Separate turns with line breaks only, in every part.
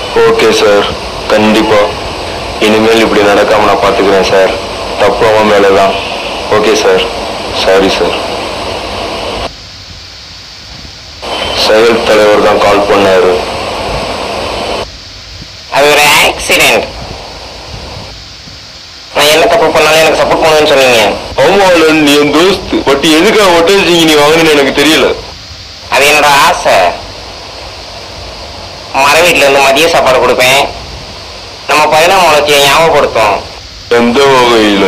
Okay sir கண்டிப்பா இனிமேல் இப்படி நடக்காம நான் பாத்துக்கிறேன் சார் தப்பு அவன் மேலதான் ஓகே சார் சாரி சார் செயல் தலைவர் தான் கால் பண்ணாரு
அது ஒரு ஆக்சிடென்ட் நான் என்ன தப்பு பண்ணாலும் எனக்கு சப்போர்ட் பண்ணுவேன்னு சொன்னீங்க
ஆமாலன் நீ என் தோஸ்து பட் எதுக்காக ஒட்டச்சிங்க நீ வாங்கினு எனக்கு தெரியல
அது என்னோட ஆசை மர வீட்டுல இருந்து மதிய சாப்பாடு கொடுப்பேன் நம்ம பதினாம் உலகத்தையை ஞாபகப்படுத்தும்
எந்த வகையில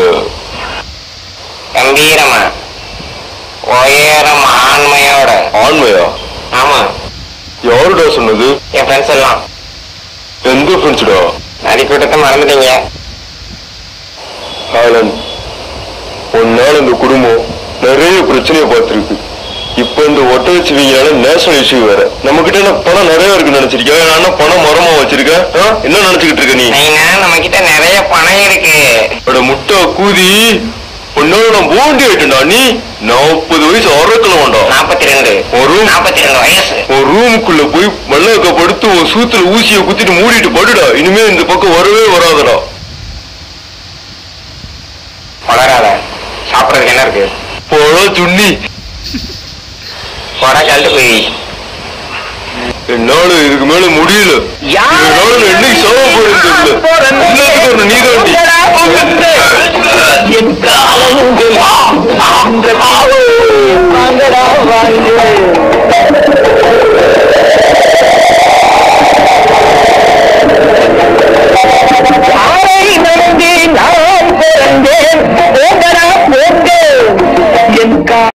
கம்பீரமா உயரம் ஆண்மையோட
ஆண்மையா
ஆமா
யாருடா சொன்னது
என் ஃப்ரெண்ட்ஸ் எல்லாம்
எந்த ஃப்ரெண்ட்ஸ்டா
நடிக்கூட்டத்தை மறந்துட்டீங்க
ஆலன் உன்னால இந்த குடும்பம் நிறைய பிரச்சனையை பார்த்திருக்கு இப்ப இந்த ஒட்ட வச்சுவீங்கனால நேஷனல் இஷ்யூ வேற நம்ம கிட்ட என்ன பணம் நிறைய இருக்கு நினைச்சிருக்கியா நான் என்ன பணம் மரமா வச்சிருக்கேன் ஆ? என்ன நினைச்சுக்கிட்டு இருக்க நீ
நைனா நம்ம கிட்ட நிறைய பணம் இருக்கு
அட முட்டை கூதி உன்னால நான் போண்டி ஆயிட்டா நீ நாற்பது வயசு அறக்கல வேண்டாம்
நாற்பத்தி ரெண்டு
ஒரு
நாற்பத்தி ரெண்டு வயசு
உன் ரூமுக்குள்ள போய் மல்லாக்க படுத்து உன் சூத்துல ஊசியை குத்திட்டு மூடிட்டு படுடா இனிமே இந்த பக்கம் வரவே வராதடா
வளராத சாப்பிடறதுக்கு என்ன இருக்கு
போடா துண்ணி
வடை கழட்டு போய்
என்னால இதுக்கு மேல முடியல என்னால நான் என்னைக்கு சாவ போறேன் தெரியல எல்லாத்துக்கும் ஒரு நீதாண்டி